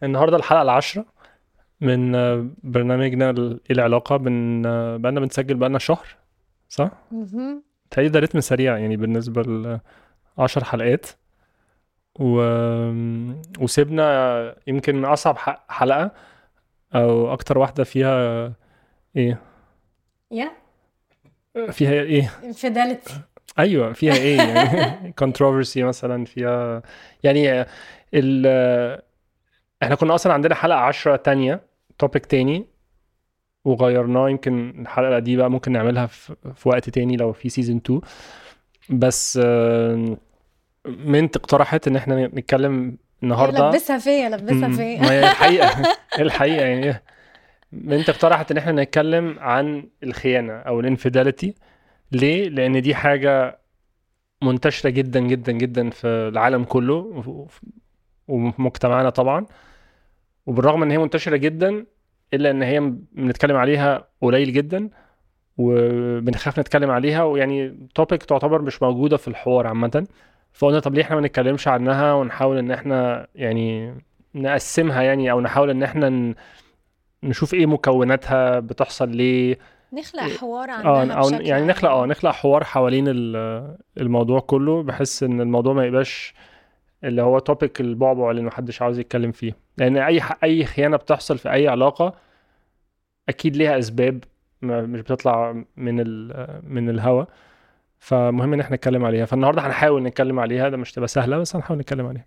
النهارده الحلقه العاشرة من آه، برنامجنا ال- إيه العلاقه بن آه، بقالنا بنسجل بقالنا شهر صح؟ مهم. تهيألي ده رتم سريع يعني بالنسبه ل 10 حلقات و... وسيبنا يمكن اصعب ح- حلقه او اكتر واحده فيها ايه يا فيها ايه انفيداليتي ايوه فيها ايه يعني controversy مثلا فيها يعني ال احنا كنا اصلا عندنا حلقه عشرة تانية توبيك تاني وغيرناه يمكن الحلقه دي بقى ممكن نعملها في, في وقت تاني لو في سيزون 2 بس آه، منت اقترحت ان احنا نتكلم النهارده لبسها فيا لبسها مم. فيا ما هي الحقيقه الحقيقه يعني انت اقترحت ان احنا نتكلم عن الخيانه او الانفيداليتي ليه لان دي حاجه منتشره جدا جدا جدا في العالم كله وف- وفي مجتمعنا طبعا وبالرغم ان هي منتشره جدا الا ان هي بنتكلم عليها قليل جدا وبنخاف نتكلم عليها ويعني توبيك تعتبر مش موجوده في الحوار عامه فقلنا طب ليه احنا ما نتكلمش عنها ونحاول ان احنا يعني نقسمها يعني او نحاول ان احنا ن- نشوف ايه مكوناتها بتحصل ليه نخلق حوار اه عنها او بشكل يعني نخلق اه عام. نخلق حوار حوالين ال- الموضوع كله بحس ان الموضوع ما يبقاش اللي هو توبيك البعبع اللي محدش عاوز يتكلم فيه لان اي ح- اي خيانه بتحصل في اي علاقه اكيد ليها اسباب ما- مش بتطلع من ال من الهوا فمهم ان احنا نتكلم عليها فالنهارده هنحاول نتكلم عليها ده مش تبقى سهله بس هنحاول نتكلم عليها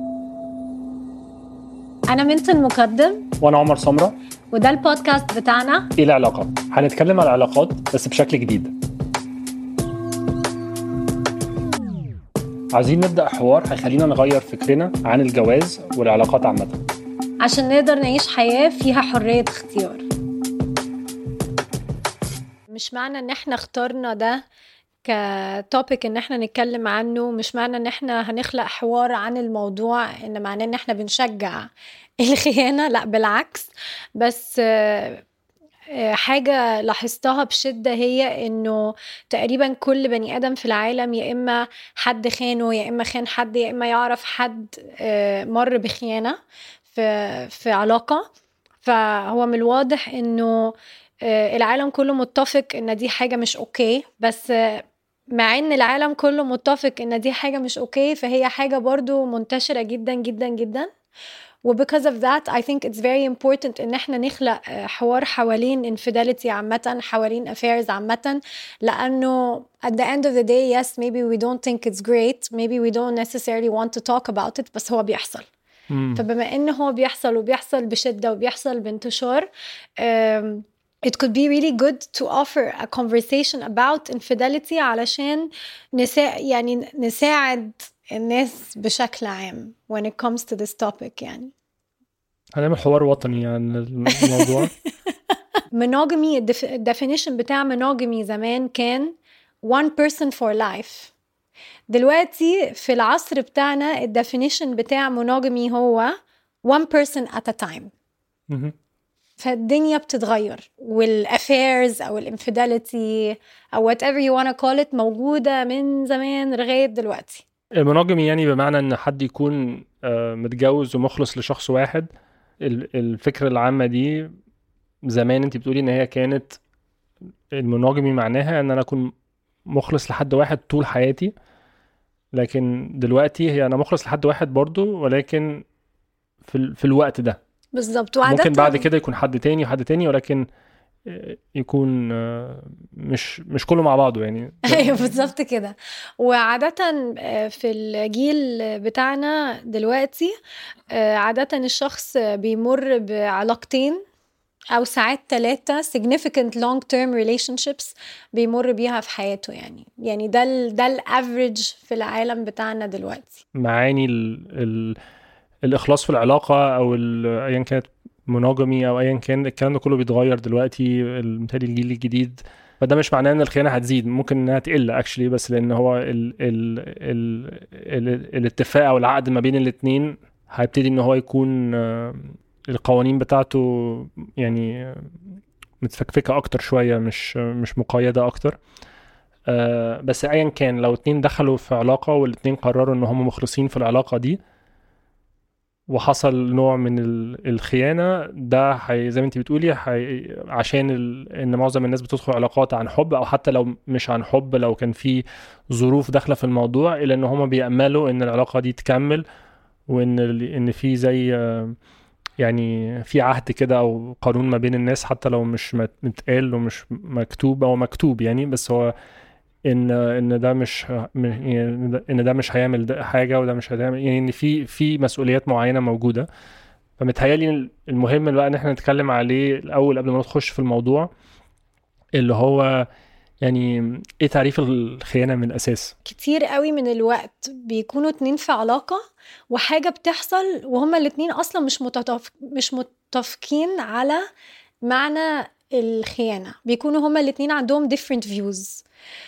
انا منت المقدم وانا عمر سمره وده البودكاست بتاعنا ايه العلاقات هنتكلم على العلاقات بس بشكل جديد عايزين نبدا حوار هيخلينا نغير فكرنا عن الجواز والعلاقات عامه عشان نقدر نعيش حياة فيها حرية اختيار مش معنى ان احنا اخترنا ده كتوبيك ان احنا نتكلم عنه مش معنى ان احنا هنخلق حوار عن الموضوع ان معناه ان احنا بنشجع الخيانة لا بالعكس بس آه، آه، حاجة لاحظتها بشدة هي انه تقريبا كل بني ادم في العالم يا اما حد خانه يا اما خان حد يا اما يعرف حد آه، مر بخيانة في في علاقة فهو من الواضح انه آه، العالم كله متفق ان دي حاجة مش اوكي بس آه، مع ان العالم كله متفق ان دي حاجة مش اوكي فهي حاجة برضو منتشرة جدا جدا جدا و because of that I think it's very important ان احنا نخلق آه، حوار حوالين infidelity عامة حوالين affairs عامة لانه at the end of the day yes maybe we don't think it's great maybe we don't necessarily want to talk about it بس هو بيحصل مم. فبما انه هو بيحصل وبيحصل بشده وبيحصل بانتشار um, it could be really good to offer a conversation about infidelity علشان نسا يعني نساعد الناس بشكل عام when it comes to this topic يعني هنعمل حوار وطني عن الموضوع monogamy الدف- الدefinition بتاع monogamy زمان كان one person for life دلوقتي في العصر بتاعنا الدefinition بتاع monogamy هو one person at a time مهم. فالدنيا بتتغير والافيرز او الانفيداليتي او وات ايفر يو wanna call it موجوده من زمان لغايه دلوقتي المونوجامي يعني بمعنى ان حد يكون آه، متجوز ومخلص لشخص واحد ال- الفكرة العامة دي زمان انت بتقولي ان هي كانت المونوجامي معناها ان انا اكون مخلص لحد واحد طول حياتي لكن دلوقتي هي انا مخلص لحد واحد برضو ولكن في, ال- في الوقت ده بالظبط وعاده ممكن بعد كده يكون حد تاني وحد تاني ولكن آه، يكون آه، مش مش كله مع بعضه يعني ايوه بالظبط كده وعادة آه، في الجيل بتاعنا دلوقتي آه، عادة الشخص بيمر بعلاقتين أو ساعات ثلاثة significant long term relationships بيمر بيها في حياته يعني يعني ده ال ده الافريج في العالم بتاعنا دلوقتي معاني ال ال الاخلاص في العلاقه او ال- ايا كانت مونوجامي او ايا كان الكلام ده كله بيتغير دلوقتي ال- متهيألي الجيل الجديد فده مش معناه ان الخيانه هتزيد ممكن انها تقل اكشلي بس لان هو ال ال ال ال الاتفاق او العقد ما بين الاثنين هيبتدي ان هو يكون آه، القوانين بتاعته يعني آه، متفكفكه اكتر شويه مش مش مقيده اكتر آه، بس ايا كان لو اتنين دخلوا في علاقه والاتنين قرروا ان هم مخلصين في العلاقه دي وحصل نوع من ال- الخيانه ده حي زي ما انت بتقولي حي عشان ال... ان معظم الناس بتدخل علاقات عن حب او حتى لو مش عن حب لو كان في ظروف داخله في الموضوع الا ان هم بيأملوا ان العلاقه دي تكمل وان ال... ان في زي آه، يعني في عهد كده او قانون ما بين الناس حتى لو مش مت- متقال ومش مكتوب او مكتوب يعني بس هو ان ان ده مش ه- م- يعني ده- ان ده مش هيعمل ده حاجه وده مش هيعمل يعني ان في في مسؤوليات معينه موجوده فمتهيألي المهم بقى ان احنا نتكلم عليه الاول قبل ما نخش في الموضوع اللي هو يعني ايه تعريف الخيانه من الاساس كتير قوي من الوقت بيكونوا اتنين في علاقة وحاجة بتحصل وهما الاتنين أصلا مش متفق مش متفقين على معنى الخيانة بيكونوا هما الاتنين عندهم different views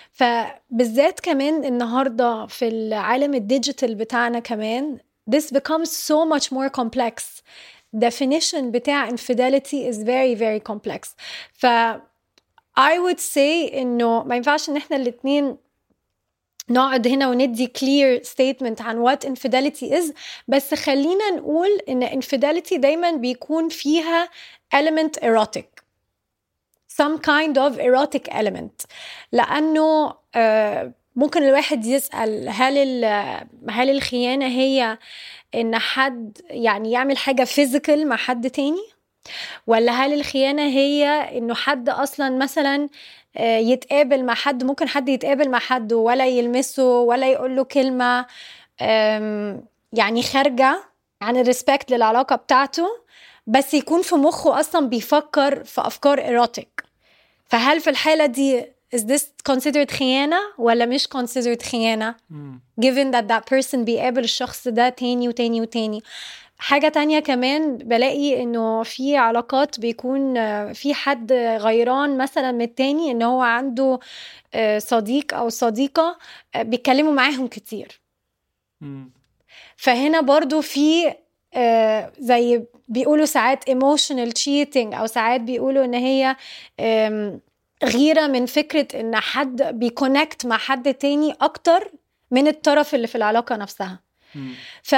فبالذات كمان النهاردة في العالم الديجيتال بتاعنا كمان this becomes so much more complex definition بتاع infidelity is very very complex ف I would say انه ما ينفعش ان احنا الاتنين نقعد هنا وندي clear statement عن what infidelity is بس خلينا نقول ان infidelity دايما بيكون فيها element erotic some kind of erotic element لانه آه، ممكن الواحد يسأل هل ال- هل الخيانة هي ان حد يعني يعمل حاجة physical مع حد تاني ولا هل الخيانة هي انه حد اصلا مثلا آه، يتقابل مع حد ممكن حد يتقابل مع حد ولا يلمسه ولا يقول له كلمة آم، يعني خارجة عن الريسبكت للعلاقة بتاعته بس يكون في مخه اصلا بيفكر في افكار ايروتيك فهل في الحالة دي is this considered خيانة ولا مش considered خيانة given that that person بيقابل الشخص ده تاني وتاني وتاني حاجة تانية كمان بلاقي انه في علاقات بيكون آه، في حد غيران مثلا من التاني ان هو عنده آه، صديق او صديقة آه، بيتكلموا معاهم كتير فهنا برضو في آه، زي بيقولوا ساعات emotional cheating او ساعات بيقولوا ان هي آم، غيرة من فكرة ان حد بيكونكت مع حد تاني اكتر من الطرف اللي في العلاقة نفسها ف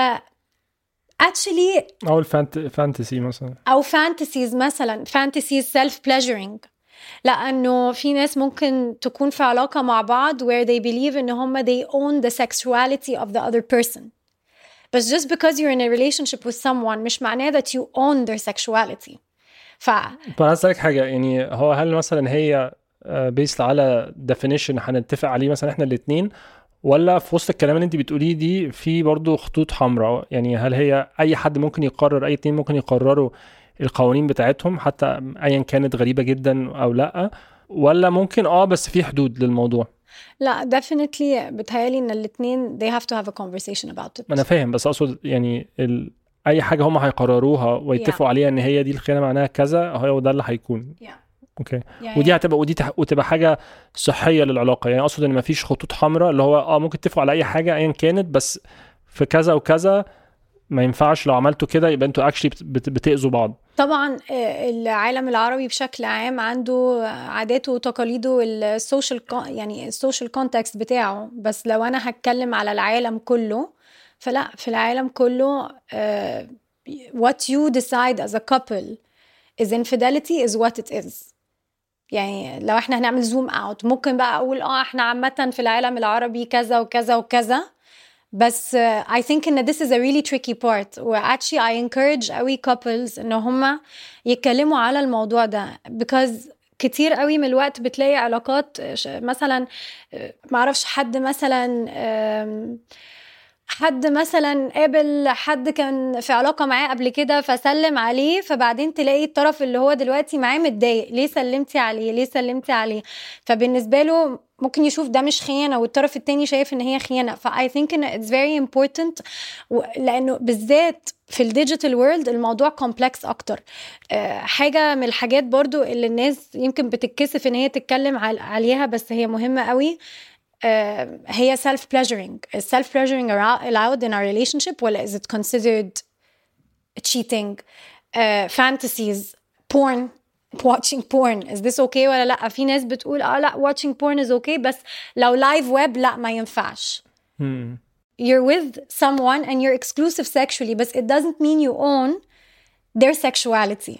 actually او الفانت فانتسي مثلا او فانتسيز مثلا فانتسيز سيلف بليجرينج لانه في ناس ممكن تكون في علاقه مع بعض where they believe ان هم they own the sexuality of the other person but just because you're in a relationship with someone مش معناه that you own their sexuality ف طب انا عايز اسالك حاجه يعني هو هل مثلا هي بيست على ديفينيشن هنتفق عليه مثلا احنا الاثنين ولا في وسط الكلام اللي انت بتقوليه دي في برضو خطوط حمراء يعني هل هي اي حد ممكن يقرر اي اتنين ممكن يقرروا القوانين بتاعتهم حتى ايا كانت غريبه جدا او لا ولا ممكن اه بس في حدود للموضوع لا definitely بتهيالي ان الاتنين they have to have a conversation about it ما انا فاهم بس اقصد يعني ال... اي حاجه هم هيقرروها ويتفقوا عليها ان هي دي الخيانه معناها كذا هو ده اللي هيكون Yeah. اوكي Yeah, ودي yeah. هتبقى ودي تح... وتبقى حاجه صحيه للعلاقه يعني اقصد ان مفيش خطوط حمراء اللي هو اه ممكن تتفقوا على اي حاجه ايا كانت بس في كذا وكذا ما ينفعش لو عملتوا كده يبقى انتوا اكشلي بت... بتاذوا بعض طبعا آه، العالم العربي بشكل عام عنده عاداته وتقاليده السوشيال يعني السوشيال كونتكست بتاعه بس لو انا هتكلم على العالم كله فلا في العالم كله آه، what you decide as a couple is infidelity is what it is يعني لو احنا هنعمل زوم اوت ممكن بقى اقول اه احنا عامة في العالم العربي كذا وكذا وكذا بس uh, I think ان this is a really tricky part و actually I encourage قوي couples ان هم يتكلموا على الموضوع ده because كتير قوي من الوقت بتلاقي علاقات ش- مثلا آه، معرفش حد مثلا آم، حد مثلا قابل حد كان في علاقة معاه قبل كده فسلم عليه فبعدين تلاقي الطرف اللي هو دلوقتي معاه متضايق ليه سلمتي عليه ليه سلمتي عليه فبالنسبة له ممكن يشوف ده مش خيانة والطرف التاني شايف ان هي خيانة ف I think ان it's very important و- لانه بالذات في الديجيتال وورلد الموضوع كومبلكس اكتر آه، حاجة من الحاجات برضو اللي الناس يمكن بتتكسف ان هي تتكلم عل- عليها بس هي مهمة قوي آه، هي self pleasuring is self pleasuring allowed in our relationship ولا is it considered cheating uh, fantasies porn watching porn is this okay ولا لا في ناس بتقول اه لا watching porn is okay بس لو live web لا ما ينفعش مم. you're with someone and you're exclusive sexually but it doesn't mean you own their sexuality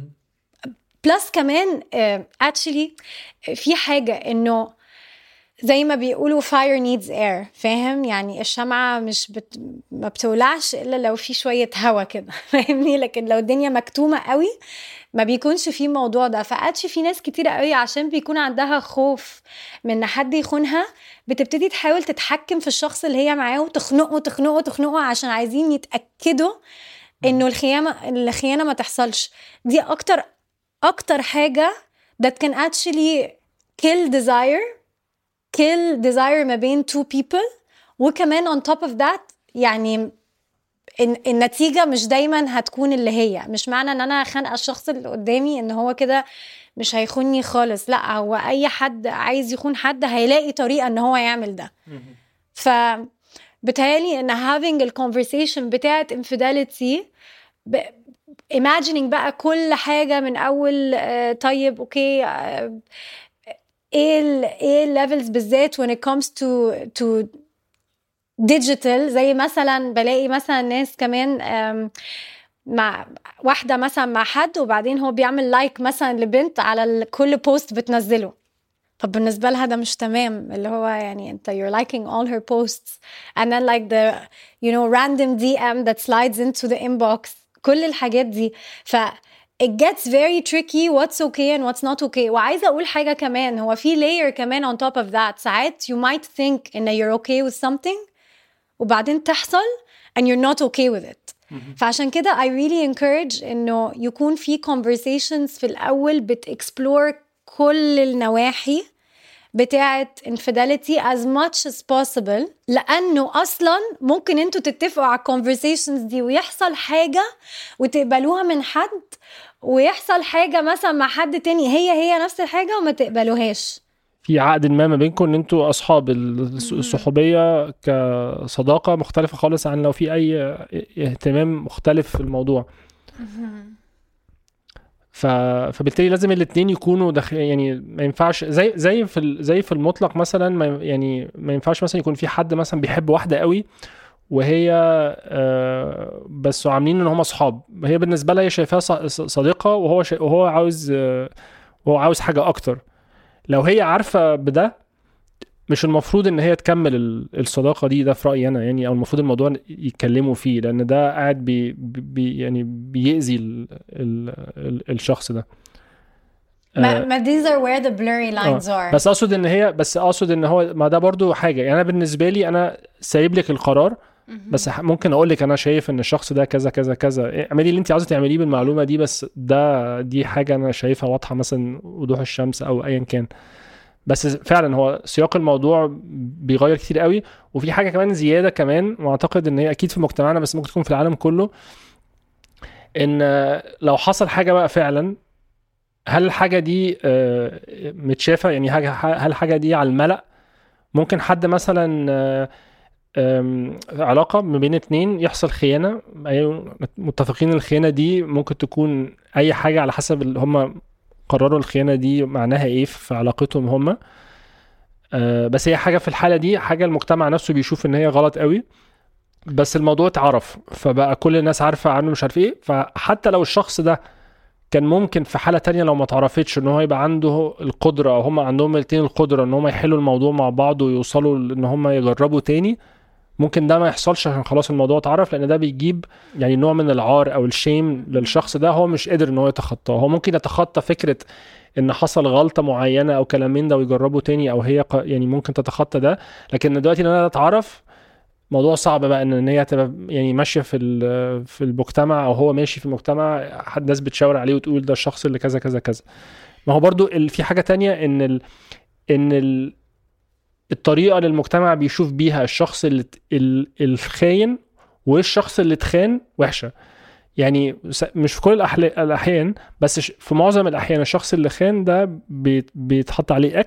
بلس كمان uh, actually في حاجة انه زي ما بيقولوا fire needs air فاهم يعني الشمعة مش بت... ما بتولعش إلا لو في شوية هوا كده فاهمني لكن لو الدنيا مكتومة قوي ما بيكونش في موضوع ده فقدش في ناس كتيرة قوي عشان بيكون عندها خوف من ان حد يخونها بتبتدي تحاول تتحكم في الشخص اللي هي معاه وتخنقه تخنقه تخنقه عشان عايزين يتأكدوا انه الخيانة الخيانة ما تحصلش دي اكتر اكتر حاجة that can actually kill desire kill desire ما بين two people وكمان on top of that يعني النتيجة مش دايما هتكون اللي هي مش معنى ان انا خانقة الشخص اللي قدامي ان هو كده مش هيخوني خالص لا هو اي حد عايز يخون حد هيلاقي طريقة ان هو يعمل ده ف بتهيألي ان having conversation بتاعت infidelity ب... imagining بقى كل حاجة من أول uh, طيب أوكي uh, ايه ال ايه الليفلز بالذات when it comes to to digital زي مثلا بلاقي مثلا ناس كمان مع واحدة مثلا مع حد وبعدين هو بيعمل لايك مثلا لبنت على كل بوست بتنزله طب بالنسبة لها ده مش تمام اللي هو يعني انت you're liking all her posts and then like the you know random DM that slides into the inbox كل الحاجات دي ف it gets very tricky what's okay and what's not okay وعايزه اقول حاجه كمان هو في layer كمان on top of that ساعات you might think ان you're okay with something وبعدين تحصل and you're not okay with it فعشان كده I really encourage انه يكون في conversations في الاول بتexplore كل النواحي بتاعت infidelity as much as possible لانه اصلا ممكن انتوا تتفقوا على الكونفرسيشنز دي ويحصل حاجه وتقبلوها من حد ويحصل حاجه مثلا مع حد تاني هي هي نفس الحاجه وما تقبلوهاش في عقد ما ما بينكم ان انتوا اصحاب الصحوبيه كصداقه مختلفه خالص عن لو في اي اهتمام مختلف في الموضوع ف... فبالتالي لازم الاثنين يكونوا داخل يعني ما ينفعش زي زي في ال... زي في المطلق مثلا ما يعني ما ينفعش مثلا يكون في حد مثلا بيحب واحده قوي وهي آه بس عاملين ان هم اصحاب هي بالنسبه لها هي شايفاها صديقه وهو شا... وهو عاوز آه وهو عاوز حاجه اكتر لو هي عارفه بده مش المفروض ان هي تكمل الصداقه دي ده في رايي انا يعني او المفروض الموضوع يتكلموا فيه لان ده قاعد بي, بي يعني بيأذي ال ال ال الشخص ده ما ما these are where the blurry lines آه. are بس اقصد ان هي بس اقصد ان هو ما ده برضو حاجه يعني انا بالنسبه لي انا سايب لك القرار بس ممكن اقول لك انا شايف ان الشخص ده كذا كذا كذا اعملي اللي انت عاوزه تعمليه بالمعلومه دي بس ده دي حاجه انا شايفها واضحه مثلا وضوح الشمس او ايا كان بس فعلا هو سياق الموضوع بيغير كتير قوي وفي حاجه كمان زياده كمان واعتقد ان هي اكيد في مجتمعنا بس ممكن تكون في العالم كله ان لو حصل حاجه بقى فعلا هل الحاجه دي متشافه يعني هل الحاجه دي على الملأ ممكن حد مثلا علاقه ما بين اتنين يحصل خيانه متفقين الخيانه دي ممكن تكون اي حاجه على حسب اللي هم قرروا الخيانه دي معناها ايه في علاقتهم هم آه بس هي حاجه في الحاله دي حاجه المجتمع نفسه بيشوف ان هي غلط قوي بس الموضوع اتعرف فبقى كل الناس عارفه عنه مش عارف ايه فحتى لو الشخص ده كان ممكن في حاله تانية لو ما اتعرفتش ان هو يبقى عنده القدره او هم عندهم الاثنين القدره ان هم يحلوا الموضوع مع بعض ويوصلوا ان هم يجربوا تاني ممكن ده ما يحصلش عشان خلاص الموضوع اتعرف لان ده بيجيب يعني نوع من العار او الشيم للشخص ده هو مش قادر ان هو يتخطاه هو ممكن يتخطى فكره ان حصل غلطه معينه او كلام من ده ويجربه تاني او هي يعني ممكن تتخطى ده لكن دلوقتي ان انا اتعرف موضوع صعب بقى ان هي تبقى يعني ماشيه في في المجتمع او هو ماشي في المجتمع حد ناس بتشاور عليه وتقول ده الشخص اللي كذا كذا كذا ما هو برضو في حاجه تانية ان ال ان ال الطريقه اللي المجتمع بيشوف بيها الشخص اللي الخاين والشخص اللي اتخان وحشه يعني مش في كل الاحيان بس في معظم الاحيان الشخص اللي خان ده بيتحط عليه اكس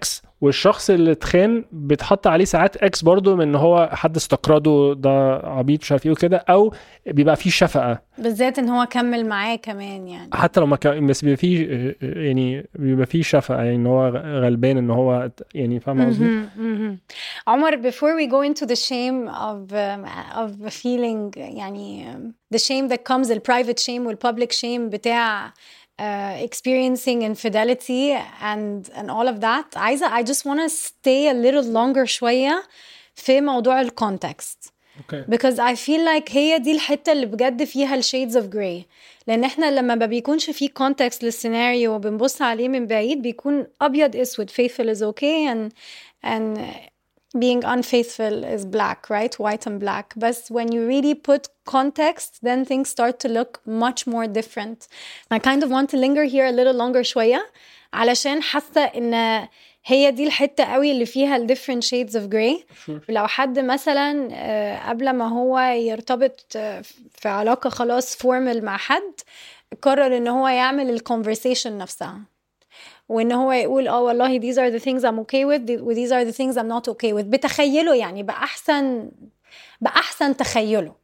والشخص اللي اتخان بيتحط عليه ساعات اكس برضه من ان هو حد استقرضه ده عبيط مش عارف ايه وكده او بيبقى فيه شفقه بالذات ان هو كمل معاه كمان يعني حتى لو ما كان بس بيبقى فيه يعني بيبقى فيه شفقه يعني ان هو غلبان ان هو يعني فاهم قصدي؟ مهم، مهم. عمر before we go into the shame of um, of feeling يعني um, the shame that comes the private shame وال public shame بتاع uh, experiencing infidelity and and all of that عايزة I just want to stay a little longer شوية في موضوع ال context اوكي because I feel like هي دي الحتة اللي بجد فيها ال shades of gray لأن احنا لما ما بيكونش في context للسيناريو وبنبص عليه من بعيد بيكون أبيض أسود faithful is okay and and being unfaithful is black right white and black but when you really put context then things start to look much more different I kind of want to linger here a little longer شوية علشان حاسة إن هي دي الحتة قوي اللي فيها ال different shades of gray لو حد مثلا آه، قبل ما هو يرتبط آه، في علاقة خلاص فورمال مع حد قرر ان هو يعمل الكونفرسيشن نفسها وان هو يقول اه والله these are the things I'm okay with و these are the things I'm not okay with بتخيله يعني بأحسن بأحسن تخيله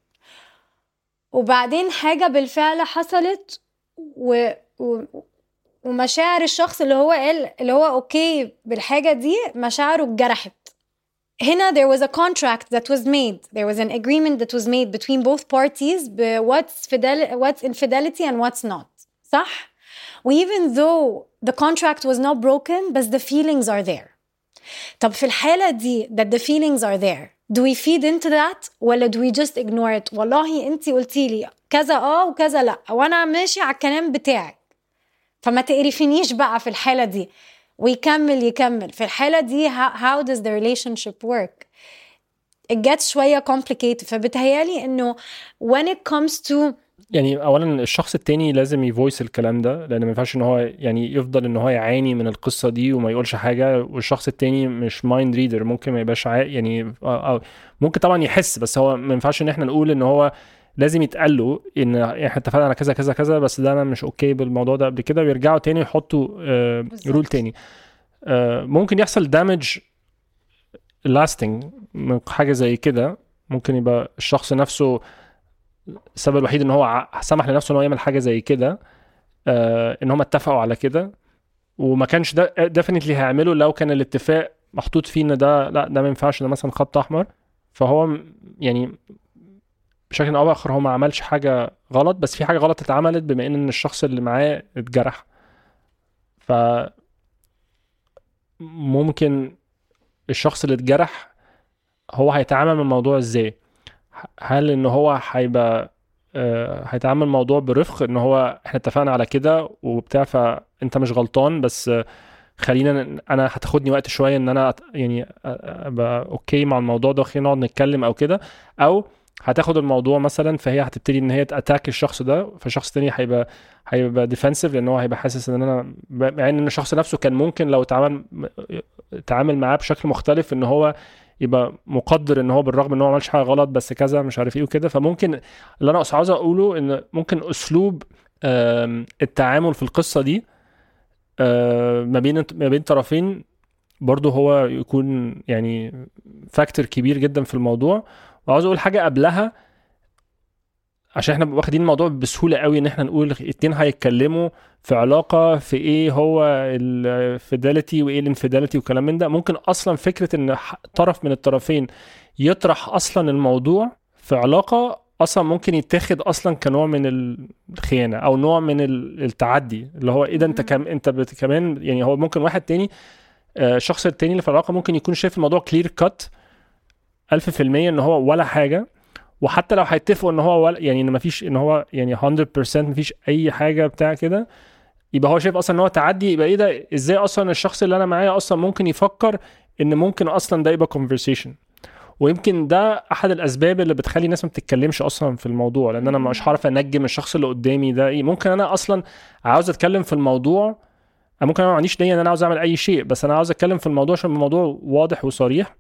وبعدين حاجة بالفعل حصلت و... و... ومشاعر الشخص اللي هو قال اللي هو اوكي بالحاجة دي مشاعره اتجرحت هنا there was a contract that was made there was an agreement that was made between both parties ب what's, fidel what's infidelity and what's not صح؟ و even though the contract was not broken but the feelings are there طب في الحالة دي that the feelings are there do we feed into that ولا do we just ignore it والله انت قلتي لي كذا اه وكذا لا وانا ماشي على الكلام بتاعك فما تقرفنيش بقى في الحالة دي ويكمل يكمل في الحالة دي how, how does the relationship work it gets شوية complicated فبتهيالي انه when it comes to يعني اولا الشخص التاني لازم يفويس الكلام ده لان ما ينفعش ان هو يعني يفضل ان هو يعاني من القصه دي وما يقولش حاجه والشخص التاني مش مايند ريدر ممكن ما يبقاش عا... يعني أو أو ممكن طبعا يحس بس هو ما ينفعش ان احنا نقول ان هو لازم يتقال له ان احنا اتفقنا على كذا كذا كذا بس ده انا مش اوكي بالموضوع ده قبل كده ويرجعوا تاني يحطوا آه بالظبط. رول تاني آه ممكن يحصل دامج لاستنج من حاجه زي كده ممكن يبقى الشخص نفسه السبب الوحيد ان هو ع- سمح لنفسه ان هو يعمل حاجه زي كده آه ان هم اتفقوا على كده وما كانش ده ديفينتلي هيعمله لو كان الاتفاق محطوط فيه ان ده لا ده ما ينفعش ده مثلا خط احمر فهو م- يعني بشكل او باخر هو ما عملش حاجه غلط بس في حاجه غلط اتعملت بما ان الشخص اللي معاه اتجرح ف ممكن الشخص اللي اتجرح هو هيتعامل مع الموضوع ازاي ه- هل ان هو هيبقى آه، هيتعامل الموضوع برفق ان هو احنا اتفقنا على كده وبتاع فانت مش غلطان بس آه، خلينا ن- انا هتاخدني وقت شويه ان انا أت- يعني أ- ابقى اوكي مع الموضوع ده خلينا نقعد نتكلم او كده او هتاخد الموضوع مثلا فهي هتبتدي ان هي تاتاك الشخص ده فالشخص التاني هيبقى هيبقى ديفensive لان هو هيبقى حاسس ان انا ب- مع ان الشخص نفسه كان ممكن لو اتعامل اتعامل معاه بشكل مختلف ان هو يبقى مقدر ان هو بالرغم ان هو ما عملش حاجه غلط بس كذا مش عارف ايه وكده فممكن اللي انا عاوز اقوله ان ممكن اسلوب آم، التعامل في القصه دي آه، ما بين ما بين طرفين برضه هو يكون يعني فاكتور كبير جدا في الموضوع وعاوز اقول حاجه قبلها عشان احنا واخدين الموضوع بسهوله قوي ان احنا نقول اتنين هيتكلموا في علاقه في ايه هو الفيداليتي وايه الانفيداليتي وكلام من ده ممكن اصلا فكره ان ح- طرف من الطرفين يطرح اصلا الموضوع في علاقه اصلا ممكن يتاخد اصلا كنوع من الخيانه او نوع من ال- التعدي اللي هو ايه ده انت مم. كم انت بت- كمان يعني هو ممكن واحد تاني آه، الشخص التاني اللي في العلاقه ممكن يكون شايف الموضوع كلير كات 1000% ان هو ولا حاجه وحتى لو هيتفقوا ان هو ولا يعني ان مفيش ان هو يعني 100% مفيش اي حاجه بتاع كده يبقى هو شايف اصلا ان هو تعدي يبقى ايه ده ازاي اصلا الشخص اللي انا معاه اصلا ممكن يفكر ان ممكن اصلا ده يبقى conversation ويمكن ده احد الاسباب اللي بتخلي الناس ما بتتكلمش اصلا في الموضوع لان انا مش هعرف انجم الشخص اللي قدامي ده ايه ممكن انا اصلا عاوز اتكلم في الموضوع أنا ممكن انا ما عنديش نيه ان انا عاوز اعمل اي شيء بس انا عاوز اتكلم في الموضوع عشان الموضوع واضح وصريح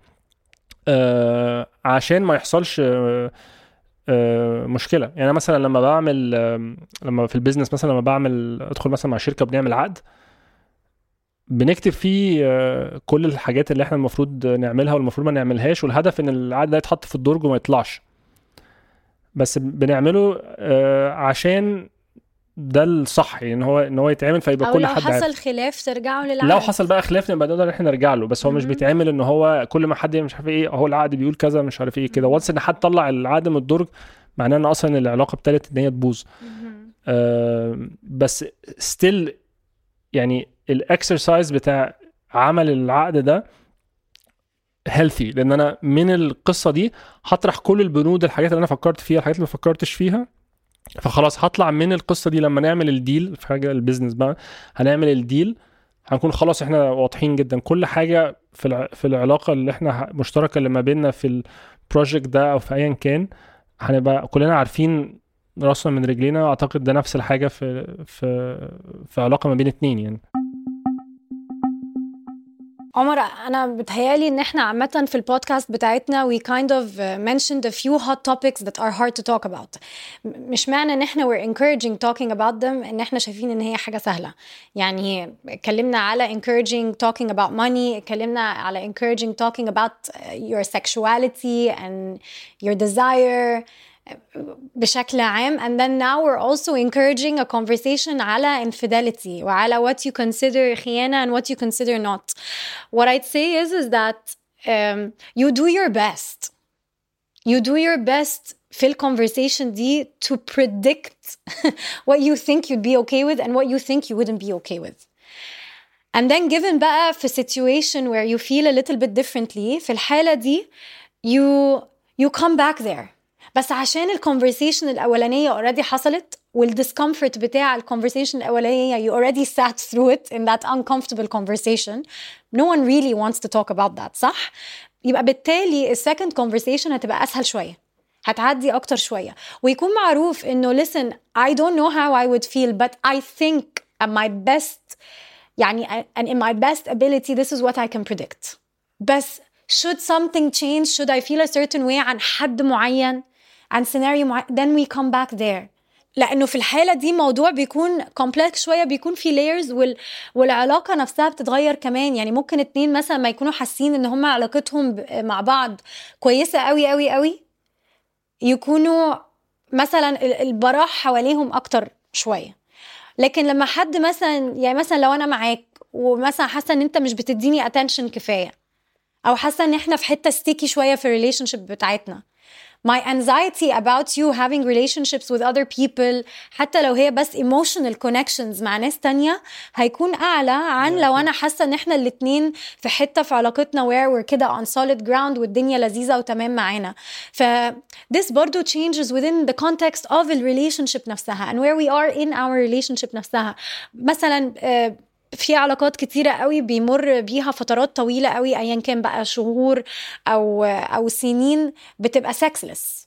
آه عشان ما يحصلش آه آه مشكله يعني أنا مثلا لما بعمل آه لما في البيزنس مثلا لما بعمل ادخل مثلا مع شركه بنعمل عقد بنكتب فيه آه، كل الحاجات اللي احنا المفروض نعملها والمفروض ما نعملهاش والهدف ان العقد ده يتحط في الدرج وما يطلعش بس بنعمله آه، عشان ده الصح يعني ان هو ان هو يتعمل فيبقى او كل لو حد عارف حصل خلاف ترجعوا للعقد لو حصل بقى خلاف نبقى نقدر احنا نرجع له بس هو مش مهم. بيتعمل ان هو كل ما حد مش عارف ايه هو العقد بيقول كذا مش عارف ايه كده وانس ان حد طلع العقد من الدرج معناه ان اصلا العلاقه ابتدت ان هي تبوظ مهم. آه بس ستيل يعني الاكسرسايز بتاع عمل العقد ده هيلثي لان انا من القصه دي هطرح كل البنود الحاجات اللي انا فكرت فيها الحاجات اللي ما فكرتش فيها فخلاص هطلع من القصه دي لما نعمل الديل في حاجه البيزنس بقى هنعمل الديل هنكون خلاص احنا واضحين جدا كل حاجه في الع... في العلاقه اللي احنا ه- مشتركه اللي ما بيننا في البروجكت ده او في ايا كان هنبقى كلنا عارفين راسنا من رجلينا اعتقد ده نفس الحاجه في في في علاقه ما بين اتنين يعني عمر انا بتهيالي ان احنا عامه في البودكاست بتاعتنا we kind of uh, mentioned a few hot topics that are hard to talk about م- مش معنى ان احنا we're encouraging talking about them ان احنا شايفين ان هي حاجه سهله يعني اتكلمنا على encouraging talking about money اتكلمنا على encouraging talking about uh, your sexuality and your desire بشكل عام and then now we're also encouraging a conversation على infidelity وعلى what you consider خيانة and what you consider not what I'd say is is that um, you do your best you do your best في ال conversation دي to predict what you think you'd be okay with and what you think you wouldn't be okay with and then given بقى في situation where you feel a little bit differently في الحالة دي you you come back there بس عشان الكونفرسيشن الاولانيه اوريدي حصلت والديسكomfort بتاع الكونفرسيشن الاولانيه you already sat through it in that uncomfortable conversation no one really wants to talk about that صح يبقى بالتالي السكند conversation هتبقى اسهل شويه هتعدي اكتر شويه ويكون معروف انه listen I don't know how I would feel but I think at my best يعني and in my best ability this is what I can predict بس should something change should I feel a certain way عن حد معين عن سيناريو معين then we come back there لانه في الحاله دي موضوع بيكون كومبلكس شويه بيكون في layers وال... والعلاقه نفسها بتتغير كمان يعني ممكن اتنين مثلا ما يكونوا حاسين ان هم علاقتهم ب... مع بعض كويسه قوي قوي قوي يكونوا مثلا ال- البراح حواليهم اكتر شويه لكن لما حد مثلا يعني مثلا لو انا معاك ومثلا حاسه ان انت مش بتديني attention كفايه او حاسه ان احنا في حته ستيكي شويه في الريليشن شيب بتاعتنا my anxiety about you having relationships with other people حتى لو هي بس emotional connections مع ناس تانية هيكون أعلى عن لو أنا حاسة إن إحنا الاتنين في حتة في علاقتنا where we're كده on solid ground والدنيا لذيذة وتمام معانا ف this برضو changes within the context of the relationship نفسها and where we are in our relationship نفسها مثلا آه، في علاقات كتيرة قوي بيمر بيها فترات طويلة قوي أيا كان بقى شهور أو أو سنين بتبقى sexless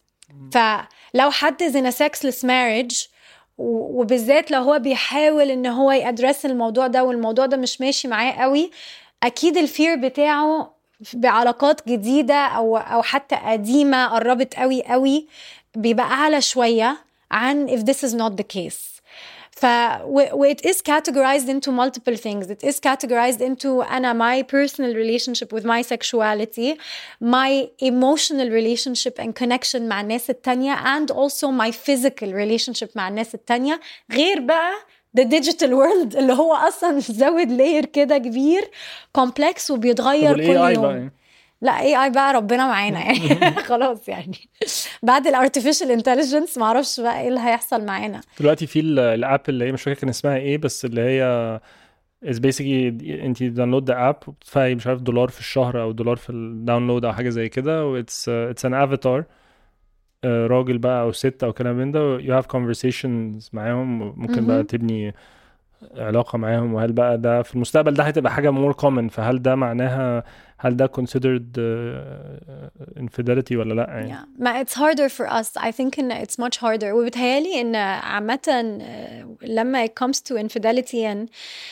فلو حد is in a sexless marriage و- وبالذات لو هو بيحاول ان هو يأدرس الموضوع ده والموضوع ده مش ماشي معاه قوي اكيد الفير بتاعه بعلاقات جديدة او او حتى قديمة قربت قوي قوي بيبقى اعلى شوية عن if this is not the case ف و, و it is categorized into multiple things it is categorized into أنا my personal relationship with my sexuality my emotional relationship and connection مع الناس التانية and also my physical relationship مع الناس التانية غير بقى the digital world اللي هو اصلا زود لاير كده كبير كومبلكس وبيتغير كل والاي اي يوم بقى يعني. لا اي اي بقى ربنا معانا يعني خلاص يعني بعد الارتفيشال انتليجنس معرفش بقى ايه اللي هيحصل معانا دلوقتي في ال- الاب اللي هي مش فاكر كان اسمها ايه بس اللي هي is basically انت داونلود ذا اب وبتدفعي مش عارف دولار في الشهر او دولار في الداونلود او حاجه زي كده واتس اتس ان افاتار راجل بقى او ست او كلام من ده you have conversations معاهم ممكن بقى مهم. تبني علاقه معاهم وهل بقى ده في المستقبل ده هتبقى حاجه more common فهل ده معناها هل ده considered uh, infidelity ولا لا يعني yeah. ما it's harder for us I think ان it's much harder وبتهيالي ان عامة آه، لما it comes to infidelity and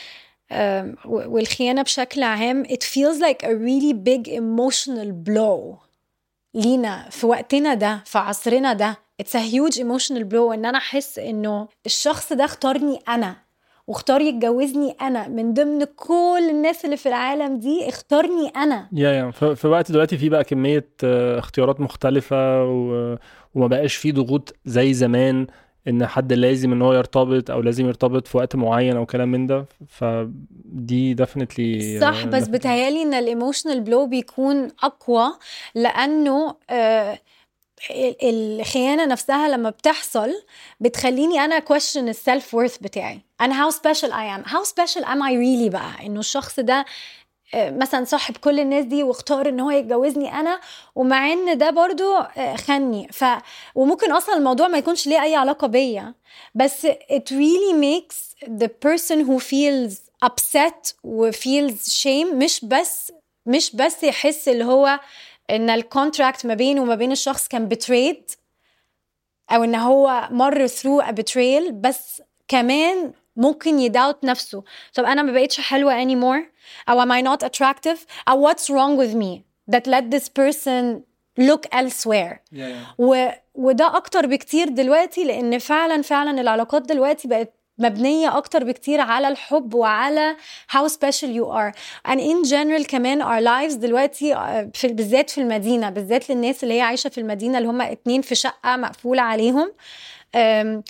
آم، و- والخيانة بشكل عام it feels like a really big emotional blow لينا في وقتنا ده في عصرنا ده it's a huge emotional blow ان انا احس انه الشخص ده اختارني انا واختار يتجوزني انا من ضمن كل الناس اللي في العالم دي اختارني انا يا يا ف- في وقت دلوقتي في بقى كمية آه، اختيارات مختلفة و... وما بقاش في ضغوط زي زمان ان حد لازم ان هو يرتبط او لازم يرتبط في وقت معين او كلام من ده فدي ديفنتلي صح بس بتهيالي ان الايموشنال بلو بيكون اقوى لانه آه ال- الخيانه نفسها لما بتحصل بتخليني انا question السيلف worth بتاعي انا how special I am how special am I really بقى انه الشخص ده آه، مثلا صاحب كل الناس دي واختار ان هو يتجوزني انا ومع ان ده برضو آه، خني ف وممكن اصلا الموضوع ما يكونش ليه اي علاقه بيا بس it really makes the person who feels upset و feels shame مش بس مش بس يحس اللي هو ان الكونتراكت ما بينه وما بين الشخص كان betrayed او ان هو مر through a betrayal بس كمان ممكن يداوت نفسه طب انا ما بقتش حلوه anymore او am I not attractive او what's wrong with me that let this person look elsewhere و... وده اكتر بكتير دلوقتي لان فعلا فعلا العلاقات دلوقتي بقت مبنية أكتر بكتير على الحب وعلى how special you are and in general كمان our lives دلوقتي آه، في بالذات في المدينة بالذات للناس اللي هي عايشة في المدينة اللي هم اتنين في شقة مقفولة عليهم أم،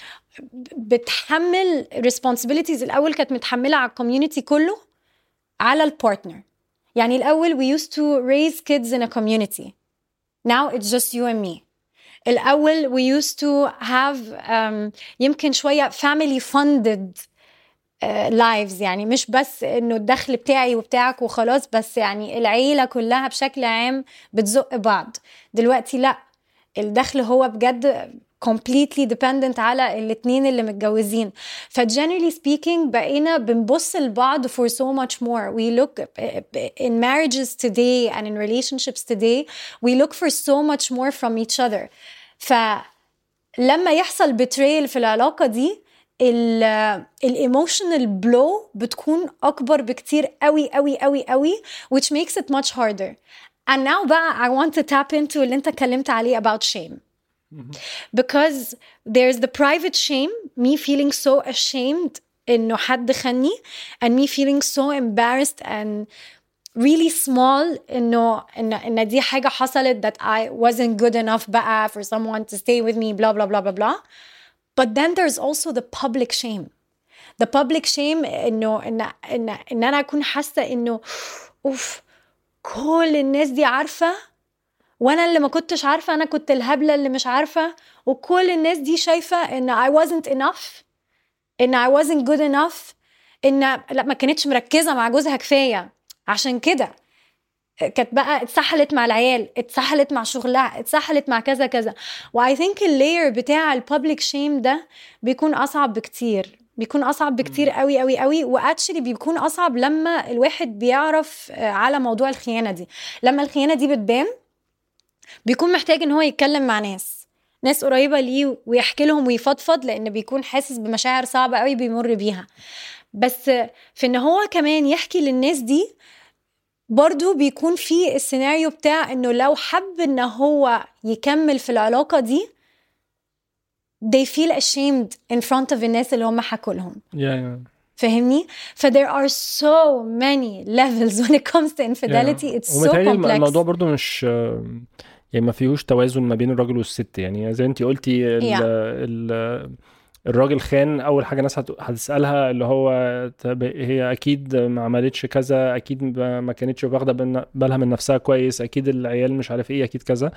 بتحمل responsibilities الأول كانت متحملة على الكوميونتي كله على البارتنر يعني الأول we used to raise kids in a community now it's just you and me الأول we used to have um, يمكن شوية family funded uh, lives يعني مش بس انه الدخل بتاعي وبتاعك وخلاص بس يعني العيلة كلها بشكل عام بتزق بعض دلوقتي لا الدخل هو بجد completely dependent على الاتنين اللي متجوزين ف generally speaking بقينا بنبص لبعض for so much more we look in marriages today and in relationships today we look for so much more from each other فلما يحصل betrayal في العلاقة دي الايموشنال بلو بتكون اكبر بكتير قوي قوي قوي قوي which makes it much harder and now بقى I want to tap into اللي انت اتكلمت عليه about shame because there's the private shame me feeling so ashamed انه حد خني and me feeling so embarrassed and really small انه ان ان دي حاجه حصلت that I wasn't good enough بقى for someone to stay with me blah blah blah blah blah but then there's also the public shame the public shame انه ان ان ان انا اكون حاسه انه اوف كل الناس دي عارفه وانا اللي ما كنتش عارفه انا كنت الهبله اللي مش عارفه وكل الناس دي شايفه ان I wasn't enough ان I wasn't good enough ان لا ما كانتش مركزه مع جوزها كفايه عشان كده كانت بقى اتسحلت مع العيال اتسحلت مع شغلها اتسحلت مع كذا كذا واي ثينك اللاير بتاع البابليك شيم ده بيكون اصعب بكتير بيكون اصعب بكتير قوي قوي قوي واتشلي بيكون اصعب لما الواحد بيعرف على موضوع الخيانه دي لما الخيانه دي بتبان بيكون محتاج ان هو يتكلم مع ناس ناس قريبه ليه ويحكي لهم ويفضفض لان بيكون حاسس بمشاعر صعبه قوي بيمر بيها بس في ان هو كمان يحكي للناس دي برضو بيكون في السيناريو بتاع انه لو حب ان هو يكمل في العلاقة دي they feel ashamed in front of الناس اللي هم حكوا لهم yeah, yeah. فاهمني؟ ف there are so many levels when it comes to infidelity yeah. it's so ومتهيألي الم- complex الموضوع برضو مش يعني ما فيهوش توازن ما بين الراجل والست يعني زي انت قلتي ال Yeah. ال الراجل خان اول حاجه الناس هت- هتسالها اللي هو طب هي اكيد ما عملتش كذا اكيد ما ما كانتش واخده بال- بالها من نفسها كويس اكيد العيال مش عارف ايه اكيد كذا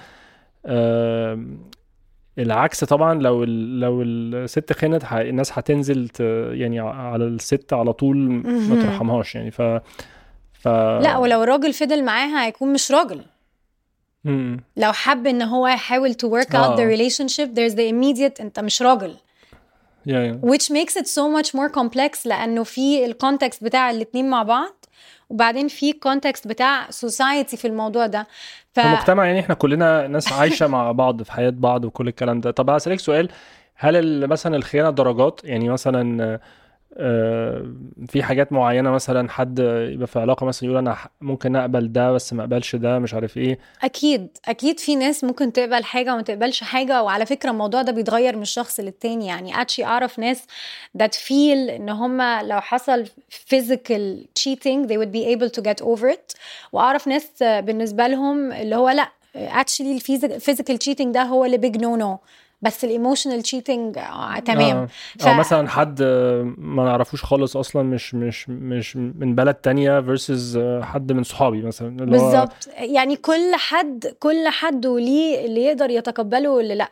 آم، العكس طبعا لو ال- لو الست خانت ح- الناس هتنزل ت- يعني على الست على طول ما مهم. ترحمهاش يعني ف ف لا ولو الراجل فضل معاها هيكون مش راجل مم. لو حب ان هو يحاول to work out آه. the relationship there's the immediate انت مش راجل yeah, yeah. which makes it so much more complex لانه في الكونتكست بتاع الاتنين مع بعض وبعدين في كونتكست بتاع society في الموضوع ده ف في المجتمع يعني احنا كلنا ناس عايشه مع بعض في حياه بعض وكل الكلام ده طب هسألك سؤال هل ال- مثلا الخيانه درجات يعني مثلا آه، في حاجات معينه مثلا حد يبقى في علاقه مثلا يقول انا ح- ممكن اقبل ده بس ما اقبلش ده مش عارف ايه اكيد اكيد في ناس ممكن تقبل حاجه وما تقبلش حاجه وعلى فكره الموضوع ده بيتغير من شخص للتاني يعني اتشي اعرف ناس that feel ان هم لو حصل physical cheating they would be able to get over it واعرف ناس بالنسبه لهم اللي هو لا actually الفيزيكال cheating ده هو اللي big no no بس الايموشنال cheating آه، تمام آه. ف- او مثلا حد آه، ما نعرفوش خالص اصلا مش مش مش من بلد تانية versus آه، حد من صحابي مثلا اللي هو بالظبط يعني كل حد كل حد وليه اللي يقدر يتقبله واللي لا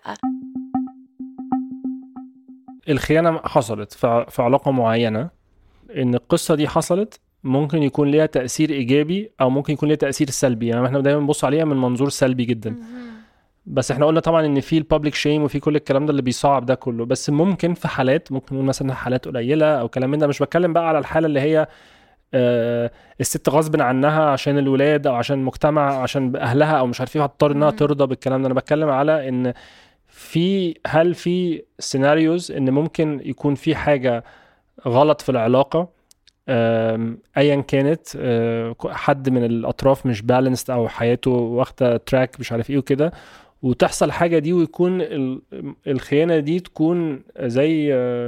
الخيانة حصلت في ع- في علاقة معينة ان القصة دي حصلت ممكن يكون ليها تأثير إيجابي أو ممكن يكون ليها تأثير سلبي يعني احنا دايما بنبص عليها من منظور سلبي جدا بس احنا قلنا طبعا ان في البابليك شيم وفي كل الكلام ده اللي بيصعب ده كله بس ممكن في حالات ممكن نقول مثلا حالات قليله او كلام من ده مش بتكلم بقى على الحاله اللي هي آه، الست غصب عنها عشان الولاد او عشان المجتمع عشان اهلها او مش عارف ايه هتضطر انها مم. ترضى بالكلام ده انا بتكلم على ان في هل في سيناريوز ان ممكن يكون في حاجه غلط في العلاقه آم، ايا كانت آه، حد من الاطراف مش بالانسد او حياته واخده تراك مش عارف ايه وكده وتحصل حاجه دي ويكون ال- الخيانه دي تكون زي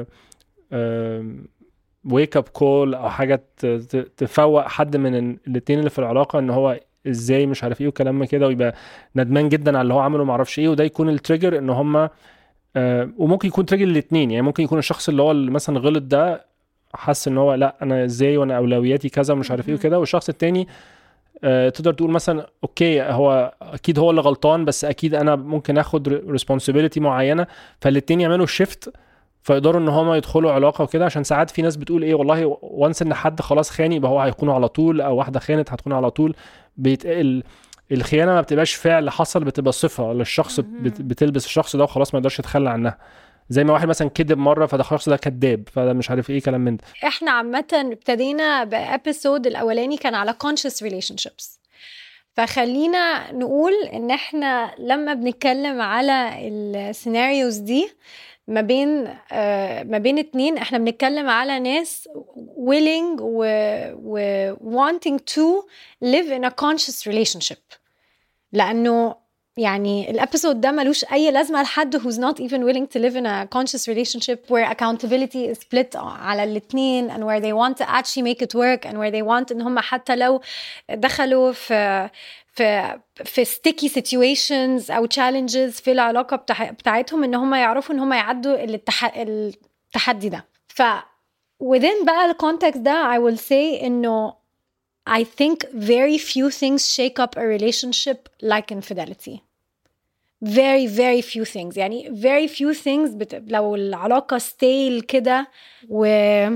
ويك اب كول او حاجه ت- ت- تفوق حد من الاثنين اللي في العلاقه ان هو ازاي مش عارف ايه وكلام كده ويبقى ندمان جدا على اللي هو عمله ما اعرفش ايه وده يكون التريجر ان هم وممكن يكون تريجر الاثنين يعني ممكن يكون الشخص اللي هو اللي مثلا غلط ده حس ان هو لا انا ازاي وانا اولوياتي كذا ومش عارف ايه مهم. وكده والشخص التاني آه، تقدر تقول مثلا اوكي هو اكيد هو اللي غلطان بس اكيد انا ممكن اخد ريسبونسبيلتي معينه فالاتنين يعملوا شيفت فيقدروا ان هما يدخلوا علاقه وكده عشان ساعات في ناس بتقول ايه والله وانس ان حد خلاص خان يبقى هو هيخونه على طول او واحده خانت هتخون على طول بيتقل الخيانه ما بتبقاش فعل حصل بتبقى صفه للشخص بت- بتلبس الشخص ده وخلاص ما يقدرش يتخلى عنها زي ما واحد مثلا كذب مره فده الشخص ده كذاب فده مش عارف ايه كلام من ده احنا عامة ابتدينا بابيسود الاولاني كان على conscious relationships فخلينا نقول ان احنا لما بنتكلم على السيناريوز دي ما بين آه ما بين اتنين احنا بنتكلم على ناس willing و, و wanting to live in a conscious relationship لانه يعني الابيسود ده ملوش اي لازمه لحد who's not even willing to live in a conscious relationship where accountability is split على الاثنين and where they want to actually make it work and where they want ان هم حتى لو دخلوا في في في sticky situations او challenges في العلاقه بتاع بتاعتهم ان هم يعرفوا ان هم يعدوا الاتح... التحدي ده ف within بقى الكونتكست ده I will say انه I think very few things shake up a relationship like infidelity. Very very few things يعني very few things بت... لو العلاقة stale كده و...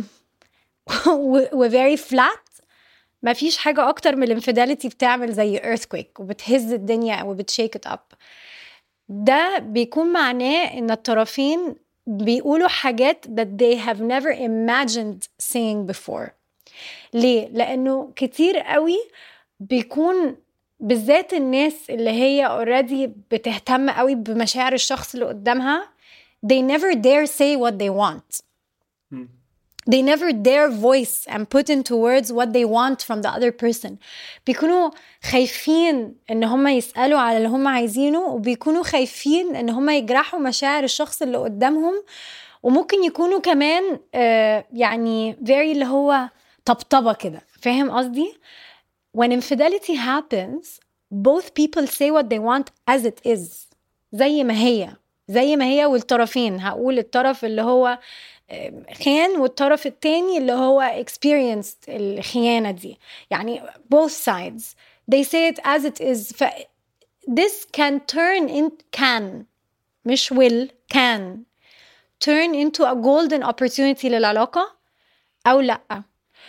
و... و very flat ما فيش حاجة أكتر من الانفيداليتي بتعمل زي earthquake وبتهز الدنيا وبتشيك it up ده بيكون معناه إن الطرفين بيقولوا حاجات that they have never imagined saying before ليه؟ لأنه كتير قوي بيكون بالذات الناس اللي هي اوريدي بتهتم قوي بمشاعر الشخص اللي قدامها they never dare say what they want they never dare voice and put into words what they want from the other person بيكونوا خايفين ان هم يسألوا على اللي هم عايزينه وبيكونوا خايفين ان هم يجرحوا مشاعر الشخص اللي قدامهم وممكن يكونوا كمان آه يعني very اللي هو طبطبة كده فاهم قصدي؟ when infidelity happens both people say what they want as it is زي ما هي زي ما هي والطرفين هقول الطرف اللي هو خان والطرف التاني اللي هو experienced الخيانة دي يعني both sides they say it as it is ف this can turn in can مش will can turn into a golden opportunity للعلاقة أو لأ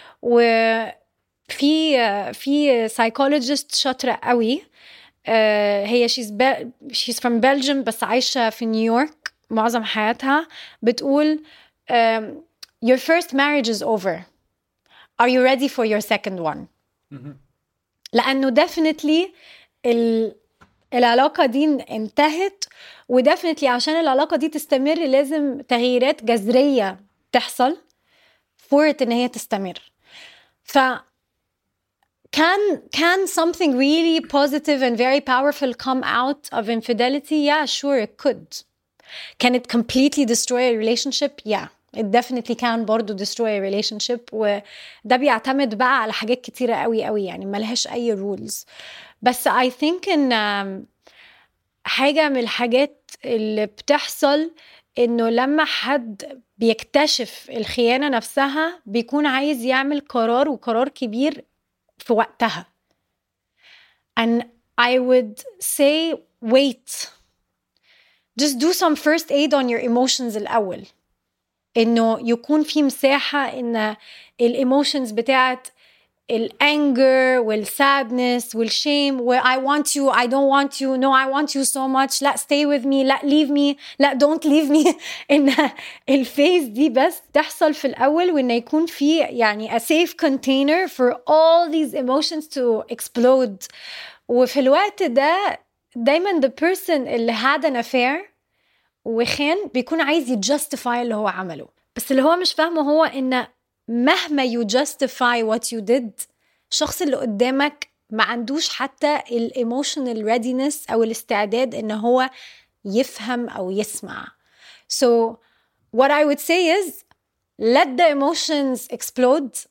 وفي في psychologist شاطرة قوي آه، هي she's, Bel- she's from Belgium بس عايشة في نيويورك معظم حياتها بتقول um, your first marriage is over are you ready for your second one لأنه definitely ال العلاقة دي انتهت ودفنتلي عشان العلاقة دي تستمر لازم تغييرات جذرية تحصل for it ان هي تستمر ف can can something really positive and very powerful come out of infidelity yeah sure it could can it completely destroy a relationship yeah it definitely can برضو destroy a relationship وده بيعتمد بقى على حاجات كتيرة قوي قوي يعني ملهاش أي rules بس I think إن حاجة من الحاجات اللي بتحصل إنه لما حد بيكتشف الخيانة نفسها بيكون عايز يعمل قرار وقرار كبير في وقتها and I would say wait just do some first aid on your emotions الأول إنه يكون في مساحة إن الإيموشنز بتاعت الانجر والسادنس والشيم و I want you I don't want you no I want you so much لا stay with me لا leave me لا don't leave me ان الفيز دي بس تحصل في الاول وان يكون في يعني a safe container for all these emotions to explode وفي الوقت ده دايما the person اللي had an affair وخان بيكون عايز يجستيفاي اللي هو عمله بس اللي هو مش فاهمه هو ان مهما you justify what you did الشخص اللي قدامك ما عندوش حتى الايموشنال readiness او الاستعداد ان هو يفهم او يسمع so what I would say is let the emotions explode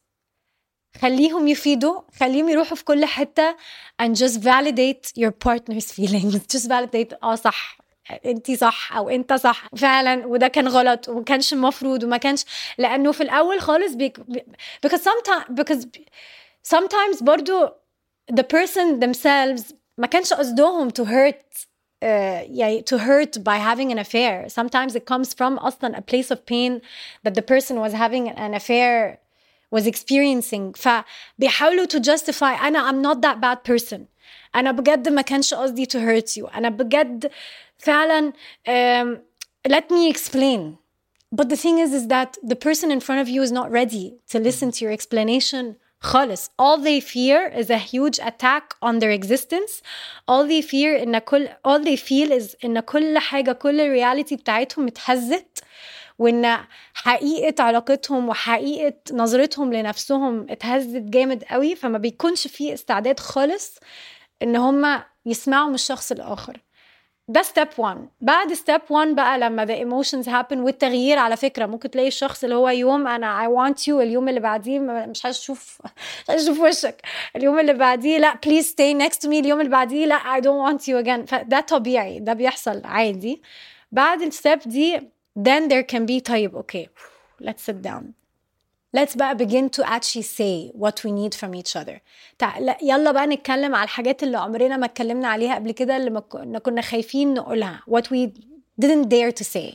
خليهم يفيدوا خليهم يروحوا في كل حتة and just validate your partner's feelings just validate اه صح انت صح او انت صح فعلا وده كان غلط وما كانش المفروض وما كانش لانه في الاول خالص بيك because sometimes because sometimes برضو the person themselves ما كانش قصدهم to hurt uh, يعني to hurt by having an affair sometimes it comes from اصلا a place of pain that the person was having an affair was experiencing فبيحاولوا to justify انا I'm not that bad person انا بجد ما كانش قصدي to hurt you انا بجد فعلا um, let me explain but the thing is is that the person in front of you is not ready to listen to your explanation خالص all they fear is a huge attack on their existence all they fear ان كل all they feel is ان كل حاجة كل الرياليتي بتاعتهم اتهزت وان حقيقة علاقتهم وحقيقة نظرتهم لنفسهم اتهزت جامد قوي فما بيكونش فيه استعداد خالص ان هم يسمعوا من الشخص الاخر ده ستيب 1 بعد ستيب 1 بقى لما the emotions happen والتغيير على فكره ممكن تلاقي الشخص اللي هو يوم انا I want you اليوم اللي بعديه مش عايز اشوف مش عايز اشوف وشك اليوم اللي بعديه لا please stay next to me اليوم اللي بعديه لا I don't want you again فده طبيعي ده بيحصل عادي بعد الستيب دي then there can be طيب اوكي let's sit down let's بقى begin to actually say what we need from each other تع... يلا بقى نتكلم على الحاجات اللي عمرنا ما اتكلمنا عليها قبل كده اللي ما كنا خايفين نقولها what we didn't dare to say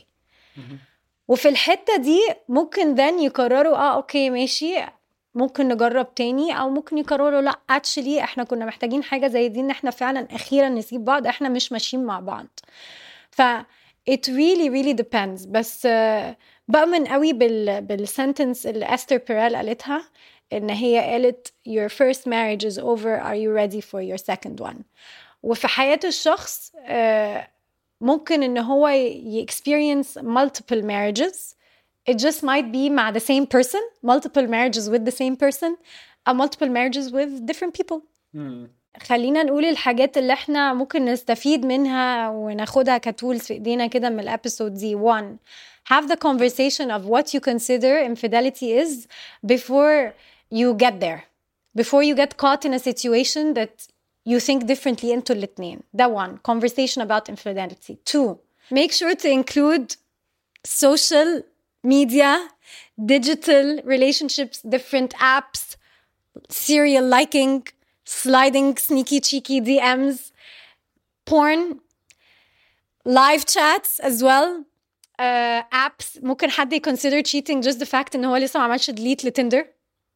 وفي الحتة دي ممكن then يقرروا اه اوكي ماشي ممكن نجرب تاني او ممكن يقرروا لا actually احنا كنا محتاجين حاجة زي دي ان احنا فعلا اخيرا نسيب بعض احنا مش ماشيين مع بعض ف it really really depends بس uh, بأمن قوي بال بالسنتنس اللي أستر بيرال قالتها إن هي قالت your first marriage is over are you ready for your second one وفي حياة الشخص ممكن إن هو ي experience multiple marriages it just might be مع the same person multiple marriages with the same person or multiple marriages with different people مم. خلينا نقول الحاجات اللي احنا ممكن نستفيد منها وناخدها كتولز في ايدينا كده من الابيسود دي 1 have the conversation of what you consider infidelity is before you get there before you get caught in a situation that you think differently into الاتنين ده one conversation about infidelity two make sure to include social media digital relationships different apps serial liking sliding sneaky cheeky DMs porn live chats as well uh, apps ممكن حد يconsider cheating just the fact ان هو لسه ما عملش delete لتندر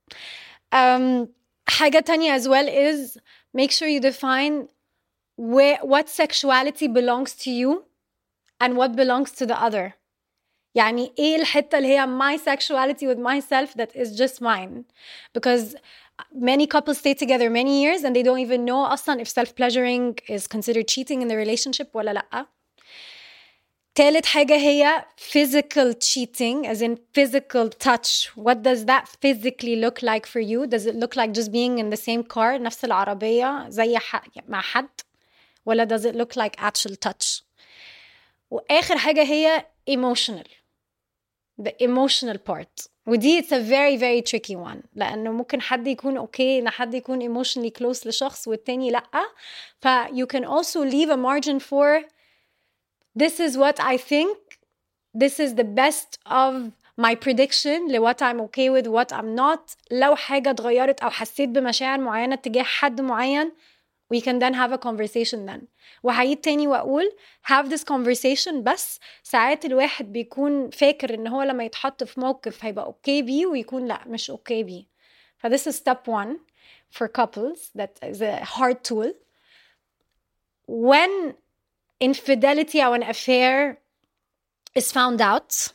um, حاجة تانية as well is make sure you define where, what sexuality belongs to you and what belongs to the other يعني ايه الحتة اللي هي my sexuality with myself that is just mine because many couples stay together many years and they don't even know اصلا if self pleasuring is considered cheating in the relationship ولا لأ تالت حاجة هي physical cheating as in physical touch what does that physically look like for you does it look like just being in the same car نفس العربية زي ح... مع حد ولا does it look like actual touch واخر حاجة هي emotional the emotional part ودي it's a very very tricky one لانه ممكن حد يكون اوكي ان حد يكون emotionally close لشخص والتاني لا ف you can also leave a margin for this is what I think this is the best of my prediction ل what I'm okay with what I'm not لو حاجة اتغيرت أو حسيت بمشاعر معينة تجاه حد معين we can then have a conversation then وهعيد تاني واقول have this conversation بس ساعات الواحد بيكون فاكر ان هو لما يتحط في موقف هيبقى اوكي بيه ويكون لا مش اوكي بيه ف this is step one for couples that is a hard tool when infidelity or an affair is found out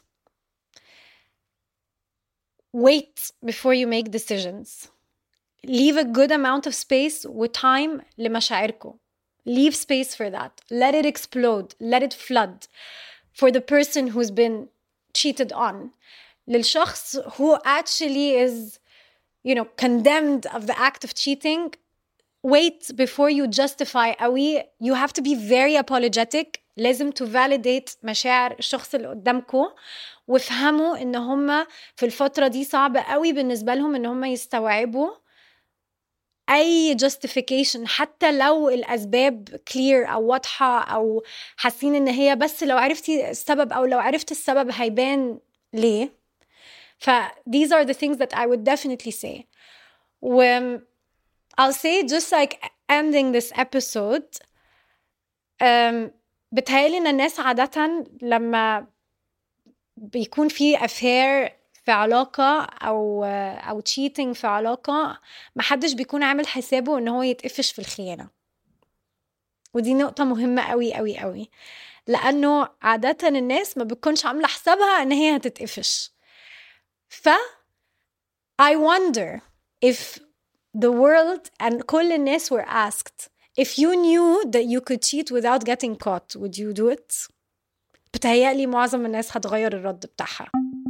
wait before you make decisions leave a good amount of space with time لمشاعركم leave space for that let it explode let it flood for the person who's been cheated on للشخص who actually is you know condemned of the act of cheating wait before you justify قوي you have to be very apologetic لازم to validate مشاعر الشخص اللي قدامكم وافهموا ان هم في الفترة دي صعب قوي بالنسبة لهم ان هم يستوعبوا اي justification حتى لو الاسباب clear او واضحه او حاسين ان هي بس لو عرفتي السبب او لو عرفت السبب هيبان ليه ف these are the things that I would definitely say و I'll say just like ending this episode um, بتهيألي ان الناس عادة لما بيكون في affair في علاقة أو أو cheating في علاقة محدش بيكون عامل حسابه إن هو يتقفش في الخيانة ودي نقطة مهمة قوي قوي قوي لأنه عادة الناس ما بتكونش عاملة حسابها إن هي هتتقفش ف I wonder if the world and كل الناس were asked if you knew that you could cheat without getting caught would you do it؟ بتهيألي معظم الناس هتغير الرد بتاعها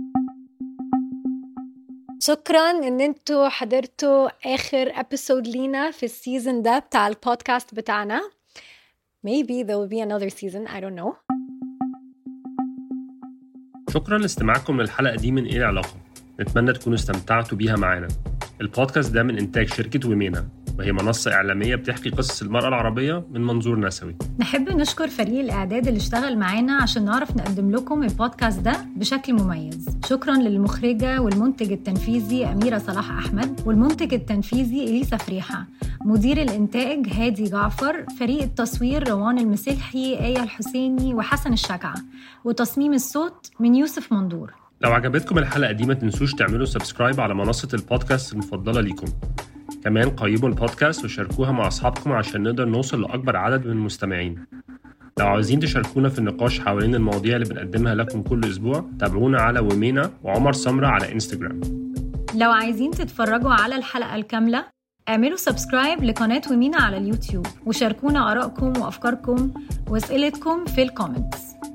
شكرا ان انتوا حضرتوا اخر ابيسود لينا في السيزون ده بتاع البودكاست بتاعنا maybe there will be another season I don't know شكرا لاستماعكم للحلقه دي من ايه العلاقه نتمنى تكونوا استمتعتوا بيها معانا البودكاست ده من انتاج شركه ويمينا وهي منصة إعلامية بتحكي قصص المرأة العربية من منظور نسوي نحب نشكر فريق الإعداد اللي اشتغل معانا عشان نعرف نقدم لكم البودكاست ده بشكل مميز شكرا للمخرجة والمنتج التنفيذي أميرة صلاح أحمد والمنتج التنفيذي إليسا فريحة مدير الإنتاج هادي جعفر فريق التصوير روان المسلحي آية الحسيني وحسن الشجعة وتصميم الصوت من يوسف مندور لو عجبتكم الحلقة دي ما تنسوش تعملوا سبسكرايب على منصة البودكاست المفضلة ليكم كمان قيموا البودكاست وشاركوها مع أصحابكم عشان نقدر نوصل لأكبر عدد من المستمعين لو عاوزين تشاركونا في النقاش حوالين المواضيع اللي بنقدمها لكم كل أسبوع تابعونا على ومينا وعمر سمرة على إنستجرام لو عايزين تتفرجوا على الحلقة الكاملة اعملوا سبسكرايب لقناة ومينا على اليوتيوب وشاركونا آرائكم وأفكاركم وأسئلتكم في الكومنتس